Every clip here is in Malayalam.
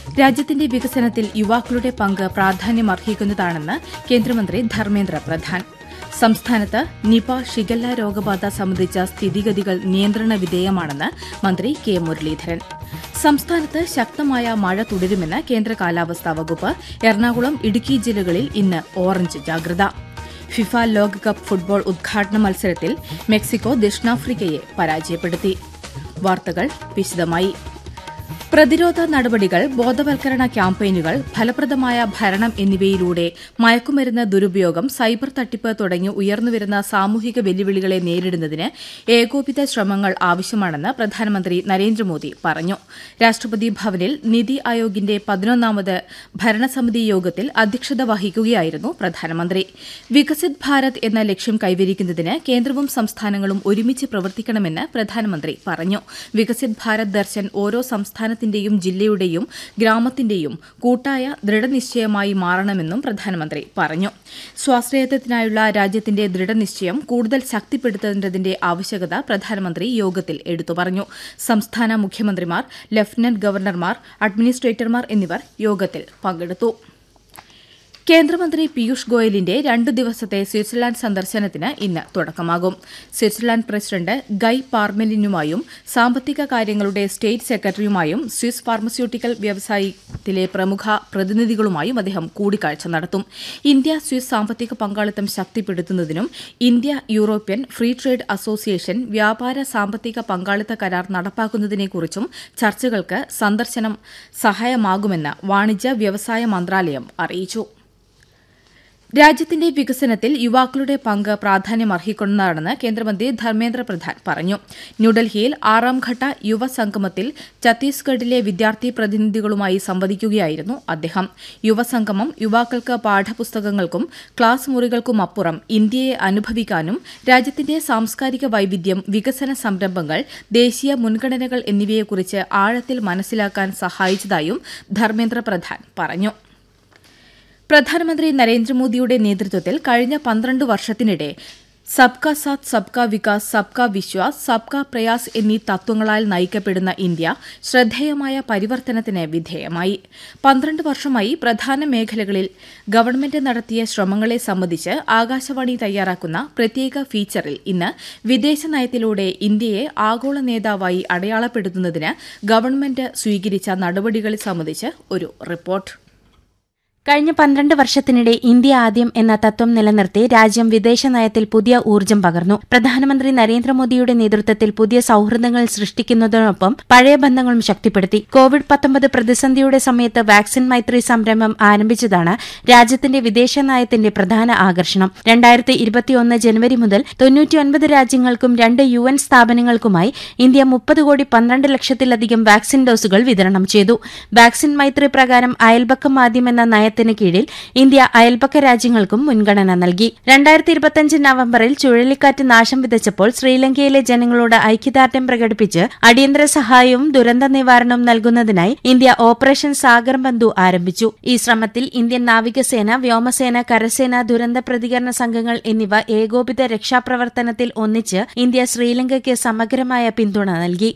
രാജ്യത്തിന്റെ വികസനത്തിൽ യുവാക്കളുടെ പങ്ക് പ്രാധാന്യമർഹിക്കുന്നതാണെന്ന് കേന്ദ്രമന്ത്രി ധർമ്മേന്ദ്ര പ്രധാൻ സംസ്ഥാനത്ത് നിപ ഷിഗല്ല രോഗബാധ സംബന്ധിച്ച സ്ഥിതിഗതികൾ നിയന്ത്രണ വിധേയമാണെന്ന് മന്ത്രി കെ മുരളീധരൻ സംസ്ഥാനത്ത് ശക്തമായ മഴ തുടരുമെന്ന് കേന്ദ്ര കാലാവസ്ഥാ വകുപ്പ് എറണാകുളം ഇടുക്കി ജില്ലകളിൽ ഇന്ന് ഓറഞ്ച് ജാഗ്രത ഫിഫ ലോകകപ്പ് ഫുട്ബോൾ ഉദ്ഘാടന മത്സരത്തിൽ മെക്സിക്കോ ദക്ഷിണാഫ്രിക്കയെ പരാജയപ്പെടുത്തി വാർത്തകൾ വിശദമായി പ്രതിരോധ നടപടികൾ ബോധവൽക്കരണ ക്യാമ്പയിനുകൾ ഫലപ്രദമായ ഭരണം എന്നിവയിലൂടെ മയക്കുമരുന്ന് ദുരുപയോഗം സൈബർ തട്ടിപ്പ് തുടങ്ങി ഉയർന്നുവരുന്ന സാമൂഹിക വെല്ലുവിളികളെ നേരിടുന്നതിന് ഏകോപിത ശ്രമങ്ങൾ ആവശ്യമാണെന്ന് പ്രധാനമന്ത്രി നരേന്ദ്രമോദി പറഞ്ഞു രാഷ്ട്രപതി ഭവനിൽ നിതി ആയോഗിന്റെ പതിനൊന്നാമത് ഭരണസമിതി യോഗത്തിൽ അധ്യക്ഷത വഹിക്കുകയായിരുന്നു പ്രധാനമന്ത്രി വികസിത് ഭാരത് എന്ന ലക്ഷ്യം കൈവരിക്കുന്നതിന് കേന്ദ്രവും സംസ്ഥാനങ്ങളും ഒരുമിച്ച് പ്രവർത്തിക്കണമെന്ന് പ്രധാനമന്ത്രി പറഞ്ഞു വികസിത് ഭാരത് ദർശൻ ഓരോ സംസ്ഥാനത്തിന്റെയും ജില്ലയുടെയും ഗ്രാമത്തിന്റെയും കൂട്ടായ ദൃഢനിശ്ചയമായി മാറണമെന്നും പ്രധാനമന്ത്രി പറഞ്ഞു സ്വാശ്രയത്വത്തിനായുള്ള രാജ്യത്തിന്റെ ദൃഢനിശ്ചയം കൂടുതൽ ശക്തിപ്പെടുത്തേണ്ടതിന്റെ ആവശ്യകത പ്രധാനമന്ത്രി യോഗത്തിൽ എടുത്തു പറഞ്ഞു സംസ്ഥാന മുഖ്യമന്ത്രിമാർ ലഫ്റ്റനന്റ് ഗവർണർമാർ അഡ്മിനിസ്ട്രേറ്റർമാർ എന്നിവർ യോഗത്തിൽ പങ്കെടുത്തു കേന്ദ്രമന്ത്രി പീയൂഷ് ഗോയലിന്റെ രണ്ടു ദിവസത്തെ സ്വിറ്റ്സർലാൻഡ് സന്ദർശനത്തിന് ഇന്ന് തുടക്കമാകും സ്വിറ്റ്സർലാൻഡ് പ്രസിഡന്റ് ഗൈ പാർമെലിനുമായും സാമ്പത്തിക കാര്യങ്ങളുടെ സ്റ്റേറ്റ് സെക്രട്ടറിയുമായും സ്വിസ് ഫാർമസ്യൂട്ടിക്കൽ വ്യവസായത്തിലെ പ്രമുഖ പ്രതിനിധികളുമായും അദ്ദേഹം കൂടിക്കാഴ്ച നടത്തും ഇന്ത്യ സ്വിസ് സാമ്പത്തിക പങ്കാളിത്തം ശക്തിപ്പെടുത്തുന്നതിനും India European free trade association വ്യാപാര സാമ്പത്തിക പങ്കാളിത്ത കരാർ നടപ്പാക്കുന്നതിനെക്കുറിച്ചും ചർച്ചകൾക്ക് സന്ദർശനം സഹായമാകുമെന്ന് വാണിജ്യ വ്യവസായ മന്ത്രാലയം അറിയിച്ചു രാജ്യത്തിന്റെ വികസനത്തിൽ യുവാക്കളുടെ പങ്ക് പ്രാധാന്യമർഹിക്കുന്നതാണെന്ന് കേന്ദ്രമന്ത്രി ധർമ്മേന്ദ്ര പ്രധാൻ പറഞ്ഞു ന്യൂഡൽഹിയിൽ ആറാം ഘട്ട യുവ സംഗമത്തിൽ ഛത്തീസ്ഗഡിലെ വിദ്യാർത്ഥി പ്രതിനിധികളുമായി സംവദിക്കുകയായിരുന്നു അദ്ദേഹം യുവസംഗമം യുവാക്കൾക്ക് പാഠപുസ്തകങ്ങൾക്കും ക്ലാസ് മുറികൾക്കുമപ്പുറം ഇന്ത്യയെ അനുഭവിക്കാനും രാജ്യത്തിന്റെ സാംസ്കാരിക വൈവിധ്യം വികസന സംരംഭങ്ങൾ ദേശീയ മുൻഗണനകൾ എന്നിവയെക്കുറിച്ച് ആഴത്തിൽ മനസ്സിലാക്കാൻ സഹായിച്ചതായും ധർമ്മേന്ദ്ര പ്രധാൻ പറഞ്ഞു പ്രധാനമന്ത്രി നരേന്ദ്രമോദിയുടെ നേതൃത്വത്തിൽ കഴിഞ്ഞ പന്ത്രണ്ട് വർഷത്തിനിടെ സബ്കാ സാത്ത് സബ്കാ വികാസ് സബ്കാ വിശ്വാസ് സബ്കാ പ്രയാസ് എന്നീ തത്വങ്ങളാൽ നയിക്കപ്പെടുന്ന ഇന്ത്യ ശ്രദ്ധേയമായ പരിവർത്തനത്തിന് വിധേയമായി പന്ത്രണ്ട് വർഷമായി പ്രധാന മേഖലകളിൽ ഗവൺമെന്റ് നടത്തിയ ശ്രമങ്ങളെ സംബന്ധിച്ച് ആകാശവാണി തയ്യാറാക്കുന്ന പ്രത്യേക ഫീച്ചറിൽ ഇന്ന് വിദേശ നയത്തിലൂടെ ഇന്ത്യയെ ആഗോള നേതാവായി അടയാളപ്പെടുത്തുന്നതിന് ഗവൺമെന്റ് സ്വീകരിച്ച നടപടികളെ സംബന്ധിച്ച് ഒരു റിപ്പോർട്ട് കഴിഞ്ഞ പന്ത്രണ്ട് വർഷത്തിനിടെ ഇന്ത്യ ആദ്യം എന്ന തത്വം നിലനിർത്തി രാജ്യം വിദേശ നയത്തിൽ പുതിയ ഊർജ്ജം പകർന്നു പ്രധാനമന്ത്രി നരേന്ദ്രമോദിയുടെ നേതൃത്വത്തിൽ പുതിയ സൌഹൃദങ്ങൾ സൃഷ്ടിക്കുന്നതിനൊപ്പം പഴയ ബന്ധങ്ങളും ശക്തിപ്പെടുത്തി കോവിഡ് പത്തൊമ്പത് പ്രതിസന്ധിയുടെ സമയത്ത് വാക്സിൻ മൈത്രി സംരംഭം ആരംഭിച്ചതാണ് രാജ്യത്തിന്റെ വിദേശ നയത്തിന്റെ പ്രധാന ആകർഷണം രണ്ടായിരത്തി ഇരുപത്തിയൊന്ന് ജനുവരി മുതൽ തൊണ്ണൂറ്റിയൊൻപത് രാജ്യങ്ങൾക്കും രണ്ട് യു എൻ സ്ഥാപനങ്ങൾക്കുമായി ഇന്ത്യ മുപ്പത് കോടി പന്ത്രണ്ട് ലക്ഷത്തിലധികം വാക്സിൻ ഡോസുകൾ വിതരണം ചെയ്തു വാക്സിൻ മൈത്രി പ്രകാരം അയൽപക്കം ആദ്യം എന്ന നയത്തിന് കീഴിൽ ഇന്ത്യ അയൽപക്ക രാജ്യങ്ങൾക്കും മുൻഗണന നൽകി രണ്ടായിരത്തി ഇരുപത്തിയഞ്ച് നവംബറിൽ ചുഴലിക്കാറ്റ് നാശം വിതച്ചപ്പോൾ ശ്രീലങ്കയിലെ ജനങ്ങളോട് ഐക്യദാർഢ്യം പ്രകടിപ്പിച്ച് അടിയന്തര സഹായവും ദുരന്ത നിവാരണവും നൽകുന്നതിനായി ഇന്ത്യ ഓപ്പറേഷൻ സാഗർ ബന്ധു ആരംഭിച്ചു ഈ ശ്രമത്തിൽ ഇന്ത്യൻ നാവികസേന വ്യോമസേന കരസേന ദുരന്ത പ്രതികരണ സംഘങ്ങൾ എന്നിവ ഏകോപിത രക്ഷാപ്രവർത്തനത്തിൽ ഒന്നിച്ച് ഇന്ത്യ ശ്രീലങ്കയ്ക്ക് സമഗ്രമായ പിന്തുണ നൽകി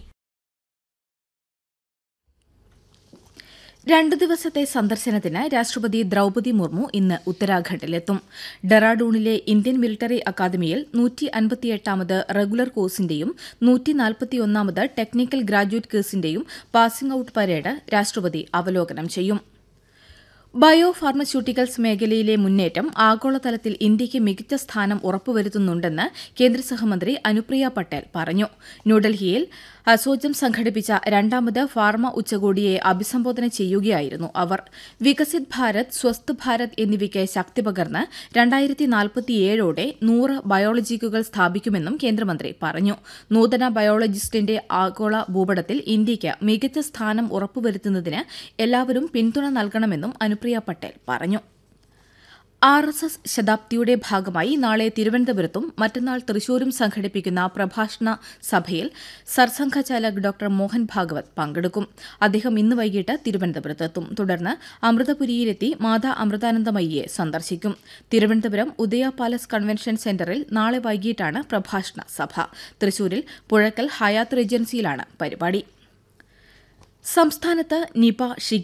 രണ്ടു ദിവസത്തെ സന്ദർശനത്തിന് രാഷ്ട്രപതി ദ്രൌപതി മുർമു ഇന്ന് ഉത്തരാഖണ്ഡിലെത്തും ഡെറാഡൂണിലെ ഇന്ത്യൻ മിലിറ്ററി അക്കാദമിയിൽ നൂറ്റി അൻപത്തിയെട്ടാമത് റെഗുലർ കോഴ്സിന്റെയും നൂറ്റി നാൽപ്പത്തിയൊന്നാമത് ടെക്നിക്കൽ ഗ്രാജുവേറ്റ് കോഴ്സിന്റെയും പാസിംഗ് ഔട്ട് പരേഡ് രാഷ്ട്രപതി അവലോകനം ചെയ്യും ബയോ ഫാർമസ്യൂട്ടിക്കൽസ് മേഖലയിലെ മുന്നേറ്റം ആഗോളതലത്തിൽ ഇന്ത്യയ്ക്ക് മികച്ച സ്ഥാനം ഉറപ്പുവരുത്തുന്നുണ്ടെന്ന് കേന്ദ്ര സഹമന്ത്രി അനുപ്രിയ പട്ടേൽ പറഞ്ഞു ന്യൂഡൽഹിയിൽ അസോജം സംഘടിപ്പിച്ച രണ്ടാമത് ഫാർമ ഉച്ചകോടിയെ അഭിസംബോധന ചെയ്യുകയായിരുന്നു അവർ വികസിത് ഭാരത് സ്വസ്ഥ് ഭാരത് എന്നിവയ്ക്ക് ശക്തി പകർന്ന് രണ്ടായിരത്തി നാൽപ്പത്തിയേഴോടെ നൂറ് ബയോളജിക്കുകൾ സ്ഥാപിക്കുമെന്നും കേന്ദ്രമന്ത്രി പറഞ്ഞു നൂതന ബയോളജിസ്റ്റിന്റെ ആഗോള ഭൂപടത്തിൽ ഇന്ത്യയ്ക്ക് മികച്ച സ്ഥാനം ഉറപ്പുവരുത്തുന്നതിന് എല്ലാവരും പിന്തുണ നൽകണമെന്നും അനുപ്രിയ പട്ടേൽ പറഞ്ഞു ആർ എസ് എസ് ശതാബ്ദിയുടെ ഭാഗമായി നാളെ തിരുവനന്തപുരത്തും മറ്റന്നാൾ തൃശൂരും സംഘടിപ്പിക്കുന്ന പ്രഭാഷണ സഭയിൽ സർസംഘചാലക് ഡോക്ടർ മോഹൻ ഭാഗവത് പങ്കെടുക്കും അദ്ദേഹം ഇന്ന് വൈകിട്ട് തിരുവനന്തപുരത്തെത്തും തുടർന്ന് അമൃതപുരിയിലെത്തി മാതാ അമൃതാനന്ദമയിയെ സന്ദർശിക്കും തിരുവനന്തപുരം ഉദയ പാലസ് കൺവെൻഷൻ സെന്ററിൽ നാളെ വൈകിട്ടാണ് പ്രഭാഷണ സഭ തൃശൂരിൽ പുഴക്കൽ ഹയാത്ത് റേജൻസിയിലാണ് പരിപാടി സംസ്ഥാനത്ത് നിപ